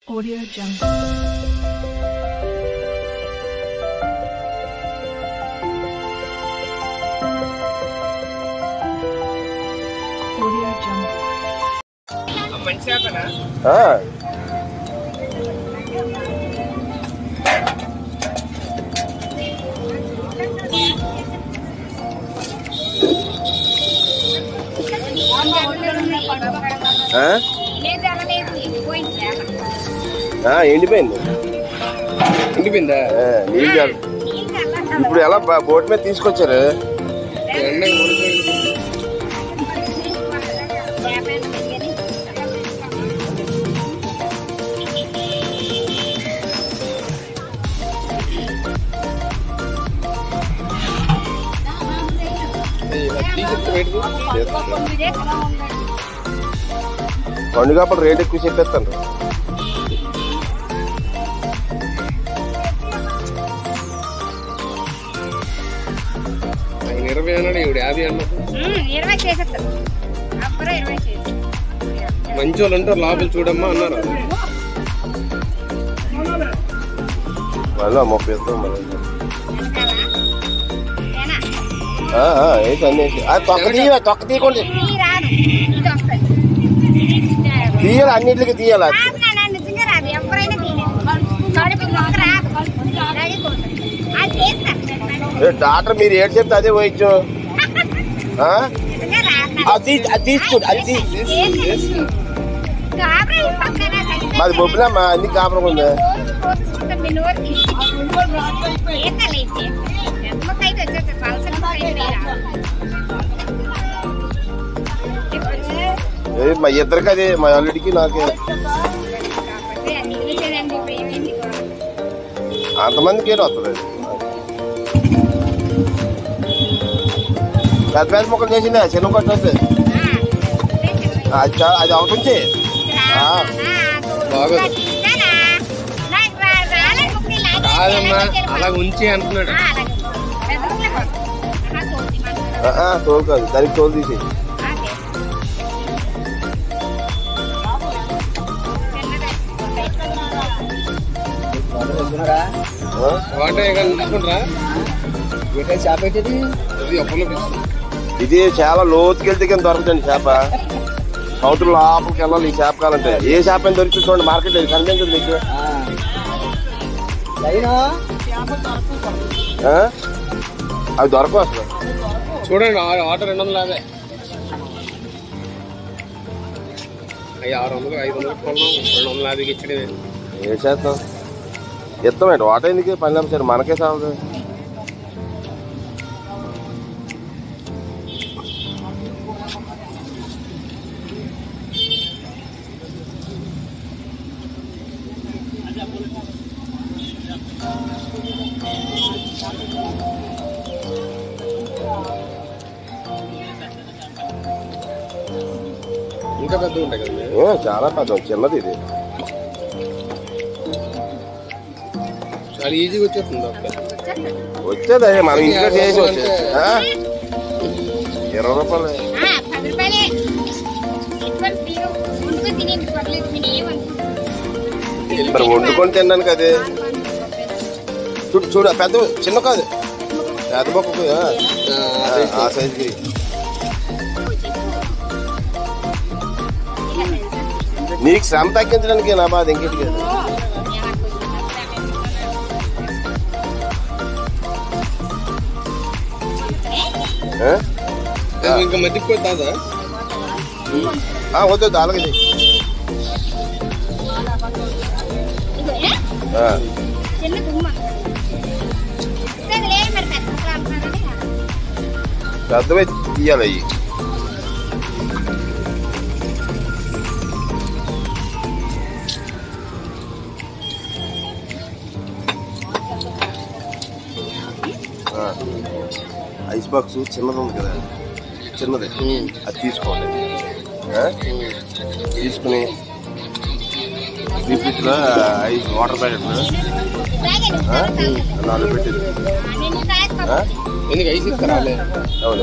Audio Jungle. Audio Jungle. మంచి చేతనా ఆ, ఆ? ఆ, ఎండిపోయింది ఉండిపోయిందా ఆ, నీళ్ళు కాదు. ఇప్పుడు ఎలా బ- బోట్ మీద తీసుకొచ్చారు ఎండకి ఊడిపోయింది. ఏయ్, ఇలా తీసి బయటకు. పండుగప్పుడు రేట్ ఎక్కువ చెప్పేస్తాను ఆయన ఇరవై అన్నాడు ఇవిడ యాభై అన్నాడు ఇరవై చేసేస్తారు అప్పుడు ఇరవై చేసి మంచి వాళ్ళు ఉంటారు లోపల చూడమ్మా అన్నారు మళ్ళీ ముప్పై ఇస్తాం మరి ఆ, ఆ, వేసి అన్ని వేసి. ఆ, తొక్క తీయ తొక్క తీయకుండా రాదు ఇది వస్తుంది తీయాలి అన్నిటికి తీయాలి రాదు నాన్న, నిజంగా రాదు ఎవరైనా తీయలేదు కడుపు మొక్క రాదు అలాగే కూర్చోండి. అది చేస్తారు ఏ, డాక్టర్ మీరు ఏడు చెప్తే అదే వైద్యం ఆ? నిజంగా రాదు అది అది తీసుకోండి అది తీ- చేస్తారు. గాబరా పక్కన తగ్గితే మాది బొబ్బులమ్మా అన్ని కాపురం ఉంది రోజు కోసేసుకుంటాం మీ నోరుకి. ఏంటలా ఇది? ఎంత మొక్క అయితే వచ్చేస్తుంది. పలసటి మొక్క అయితే రాదు. ఏ, మా ఇద్దరికి అదే మా అల్లుడికి నాకే కాకపోతే అన్ని ఇచ్చేదండి ఇప్పుడు ఏమైంది కూడా. అంతమందికి ఏదో వస్తుంది అది. పెద్ద పెద్ద మొక్కలు చేసిందా చిన్న కొట్టు వస్తుంది ఆ, అదే చెప్పండి. అది చా- అది ఒకటి ఉంచి ఆ. బాగోదు. తింటానా? నాకు రా- రాలేదు ముక్కు ఇలా కాదమ్మా ఇలా అలా ఉంచి అంటున్నాడు ఆ, అలాగే. పెద్ద ముక్కలే పడుతుంది. ఆహా, కోసి మనం. ఆ, ఆ, తోలు కాదు దానికి తోలు తీసి ఆ, చేసి. చిన్నదే. ఆ? వాటే తీసుకుంటారా అది అప్పులో పిలుస్తుంది ఇది చాలా లోతుకెళ్తే కింద దొరకదండి చేప సముద్రం లోపలికి వెళ్ళాలి ఈ చేప కాలంటే ఏ చేప అయినా దొరుకుతుంది చూడండి మార్కెట్ కనిపించదు మీకు ఆ? అవి దొరకవు అసలు చూడండి ఆ- ఆటో రెండు వందల యాభై అవి ఆరు వందలు ఐదు వందలు కొన్నాం రెండు వందల యాభైకి ఇచ్చడమే ఏం చేస్తాం ఇస్తామేంటి వాట ఎందుకు పని లేకపోతే సరే మనకే సాగు ఇంకా పెద్ద ఉంటాయి కదా ఏ, చాలా పెద్ద చిన్నది ఇది చాలా ఈజీగా వచ్చేస్తుంది ఒక వచ్చేది అదే మనం ఇంట్లో చేసి వచ్చేది ఆ? ఇరవై రూపాయలు ఆ, పది రూపాయలే ఎక్కువ తీరు ఉంటూ తినే పర్లేదు నేను ఏమనుకుంటున్నాను మరి వండుకొని తినడానికి అదే చూడు చూడు ఆ పెద్ద చిన్న కాదు పెద్ద బొక్క ఆ సైజుకి నీకు శ్రమ తగ్గించడానికి నా బాధ ఇంకెంటి కాదు ఆ? ఇంకా మధ్యకి పోతుందా ఆ, వద్దు వద్దు అలాగే చెయ్యి. ఆ, చిన్న దుమ్మ లేదు మరి పెద్ద ముక్కలు అంటున్నారని పెద్దవే తీయాలి అవి ఆ, ఐస్ బాక్స్ చిన్నది ఉంది కదా చిన్నది అది తీసుకోండి ఆ? తీసుకుని ఫ్రిడ్జ్ లో ఐస్ వాటర్ ప్యాకెట్ నాలుగు పెట్టింది నేను కాయ ఆ? ఎందుకు ఐస్ ఇస్తారా వాళ్ళే? అవును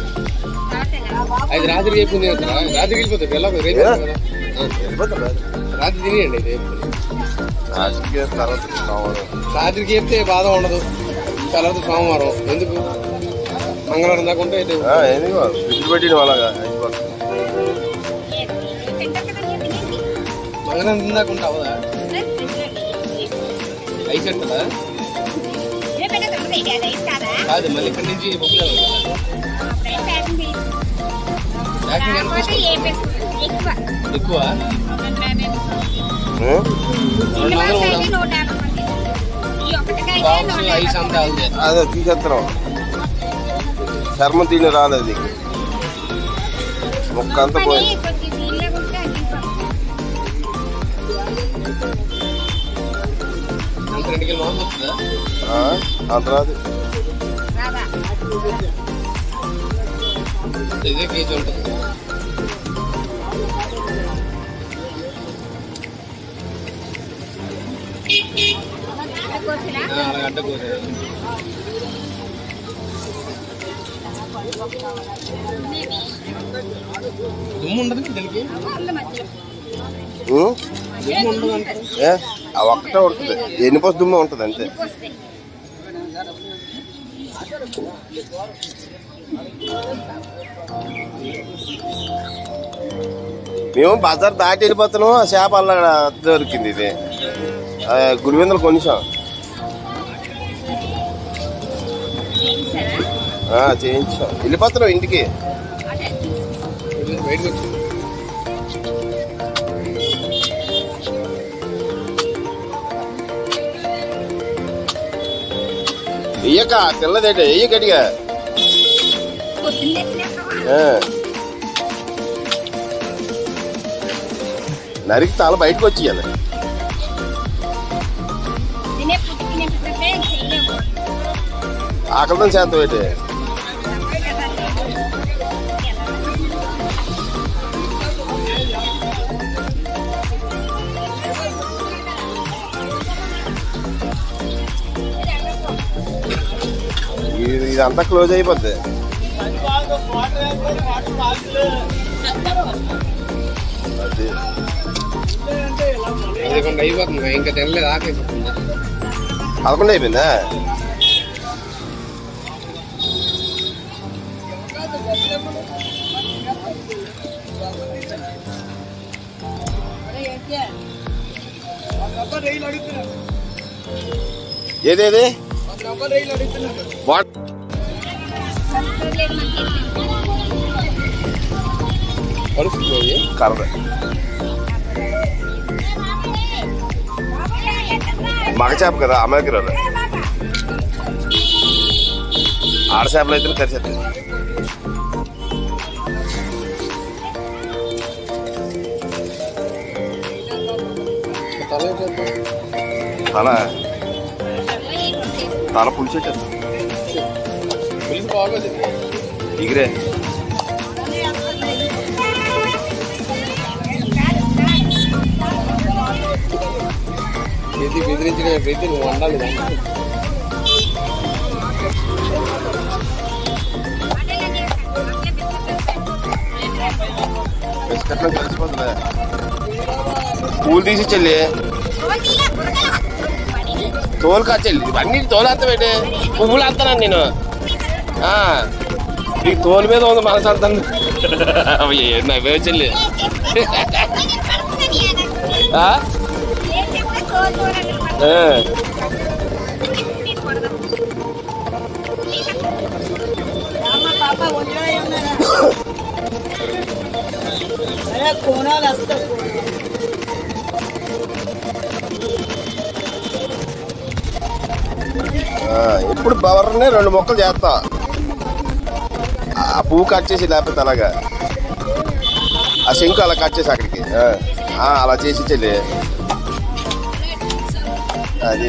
అది రాత్రికి అయిపోయింది కదా రాత్రికి వెళ్ళిపోతాడు ఎలా రేపు ఏ? కదా వెళ్ళిపోతారు రాత్రి తినేయండి ఇది రాజకీయ తర్వాత సోమవారం. రాత్రికి చెప్తే బాధ ఉండదు తర్వాత సోమవారం ఎందుకు మంగళవారం దాకా ఉంటే ఇటు ఆ, ఎందుకో ఫ్రిడ్జ్ పెట్టిన అలాగా అయిపోతుంది. తింటారు కదా మీరు తినండి. మంగళవారం తిందాక ఉంటే అవదా ఐస్ ఉంటుందా ఇదే పెట్టేది ఉండదు, ఇది అది ఐస్ కాదా? కాదు మళ్ళీ ఇక్కడి నుంచి బుక్లో అప్పుడే ప్యాకింగ్ చేసి. ప్యాకింగ్ ఎంత కాకపోతే తీసుకుంటారు? ఏం వేసుకుంటారు? ఎక్కువ. ఎక్కువ ఉం? శ్రీనివాస్ అయితే నూట యాభై మంది. ఈ ఒక్కటికైతే బాక్స్ నూట ఐస్ యాభై అంతా అవుతుంది అదే తీసేస్తున్నాం చర్మం తిని రాలేదు ఇక. ముక్క అంతా పని పోయింది కొద్ది నీళ్ళగా ఉంటే అది అంత రెండు కిలో మాంసం వస్తుందా ఆ, అంత రాదు రాదా? ఇదే కేజీ ఉంటుంది అది కోసినా? ఆ, అలా గంట కోసారు దుమ్ము ఉండదు దీనికి ఉంది మధ్యలో. ఉం? దుమ్ము ఉండదు అంటారు ఏ ఆ ఒక్కటే ఉంటుంది ఎన్ని పోసి దుమ్మ ఉంటుంది అంతే కోస్తాయి. మేము బజార్ దాటి వెళ్ళిపోతున్నాం ఆ చేప అలా దొరికింది ఇది ఆ, గురివిందలు కొనిసాం చేయించారా? ఆ, చేయించాం వెళ్ళిపోతున్నాం ఇంటికి అదే. ఇది బయటకు వచ్చింది వెయ్యక తెల్లదేట వెయ్యి గట్టిగా పొద్దున్నే తినేస్తావా? ఆ. నరికి తల బయటకు వచ్చేయాలి తినే పుట్టి తినే పుట్టితే చెయ్యలేవు. ఆకలితో శాంతం ఏంటి తప్పే కదా. ఇది ఇదంతా క్లోజ్ అయిపోద్ది అది పదకొండు అయిపోతుంది ఇంకా తినలేదు ఆకేసి పదకొండు అయిపోయిందా ఏదేది వాట్ లేదు మనకి. కలుస్తుంది కర్ర మగ చేప కదా అమ్మాయికి రాదు ఆడ చేపలు అయితే కరిచేస్తుంది తల చేద్దాం తల తల పులిచెట్టు పులుసు బాగోదు ఎగిరే ఇది బెదిరించిన ప్రతి నువ్వు వండాలి దాన్ని. బిస్కెట్లో కలిసిపోతుందా పూలు తీసి చెల్లి తోలు కాదు చెల్లి ఇవన్నీ తోలు అంతా పెట్టే పువ్వులు అంతాను నేను ఆ, నీకు తోలు మీద ఉంది మనసు అంతా నవ్వే చెల్లి ఆ? ఆ. ఆ, ఎప్పుడు బవర్నే రెండు మొక్కలు చేస్తా ఆ పువ్వు కట్ చేసి లేకపోతే అలాగా ఆ శంకు అలా కట్ చేసి అక్కడికి ఆ, ఆ, అలా చేసి చెల్లి అది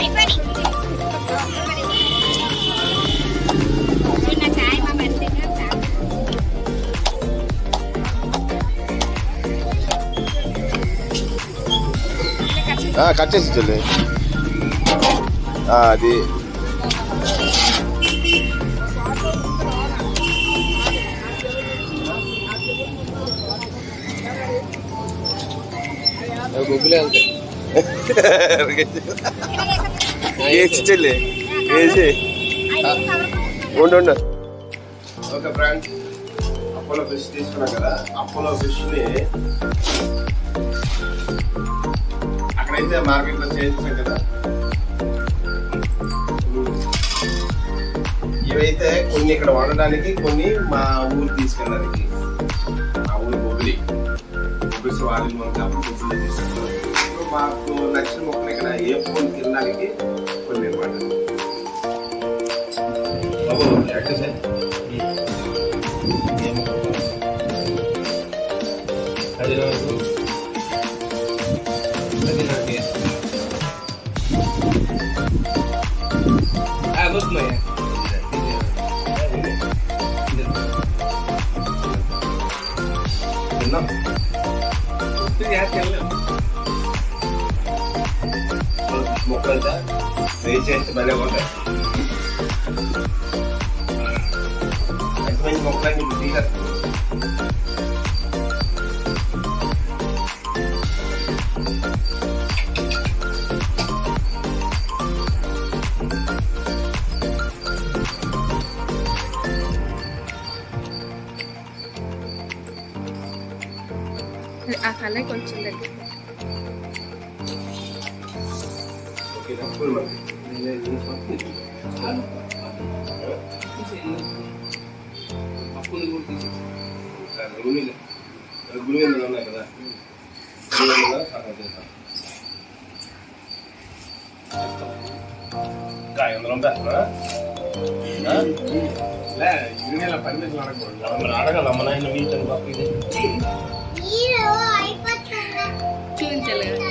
ఆ, కట్ చేసి చెల్లి ఆ, అది అవి గొబ్బులే వెళ్తాయి వేసి చెల్లి వేసి ఉండు ఉండు ఓకే ఫ్రెండ్ అపోలో ఫిష్ తీసుకున్నాం కదా అపోలో ఫిష్ ని అక్కడైతే మార్కెట్ లో చేయించాం కదా ఇవైతే కొన్ని ఇక్కడ వండడానికి కొన్ని మా ఊరు తీసుకెళ్ళడానికి మా ఊరు బొబ్బిలి బొబ్బిలి వాళ్ళు కాబట్టి బొబ్బిలి తీసుకున్నాం ఇప్పుడు మాకు నచ్చిన మొక్కలు ఇక్కడ ఏ ఫోన్ తినడానికి కొన్ని అనమాట బాబు యాక్టివ్ సార్ అది నాకు అది నాకే అది వస్తున్నాయి తిన్నాం మొక్కలు అయితే వేసి చేస్తే భలే ఉంటాయి మంచి మంచి మొక్కలన్నీ ఇప్పుడు తీసేస్తాం ఆ కలర్ కొంచెం దగ్గర ఓకే తక్కువ మంది అప్పుడు కూడా తీసేసి గురువులు గురువేంద్రులు ఉన్నాయి కదా గురువేంద్రులు సహాయం చేస్తాం కాయ వందలు పంపేస్తున్నా లే యూనియన్ల పర్మిషన్ అడగకూడదు మరి అడగాల మన ఆయన మీ తన పక్క ఇది చూపించాలి కదా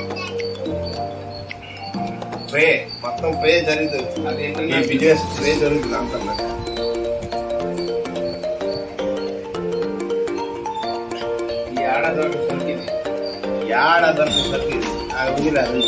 ప్రే మొత్తం ప్రే జరుగుతుంది అదేంటంటే ఈ బిజినెస్ ప్రే జరుగుతుంది అంతా ఈ ఏడాది వరకు సరికింది యాడ దొరికేసరికి ఉంది లేదు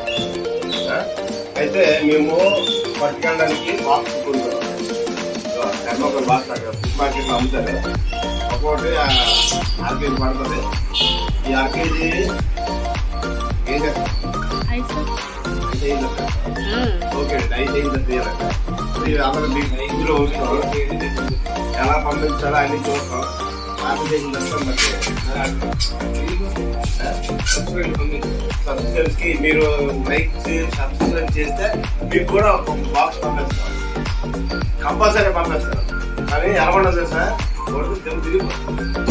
అయితే మేము పట్టుకెళ్ళడానికి బాక్స్ కొనుక్కున్నాం థర్మోకోల్ బాక్స్ అక్కడ ఫిష్ మార్కెట్లో అమ్ముతారు ఒక్కొక్కటి ఆర్కేజీ పడుతుంది ఈ ఆర్కేజీ ఏం చేస్తారు ఐస్ ఐదు ఐదు ఓకే ఐదు ఐదు తీయాలంట మీరు అందరూ మీకు ఇందులో ఉంటున్నారు ఎలా పంపించాలో అన్ని చూస్తాం ఆర్కేజీ నష్టం బట్టి సబ్స్క్రైబ్ కి మీరు లైక్ సబ్స్క్రైబ్ చేస్తే మీకు కూడా ఒక బాక్స్ పంపిస్తాం కంపల్సరీ పంపిస్తాం కానీ ఎలా ఉండదు సార్ కొడుకు దెబ్బ తిరిగిపోతుంది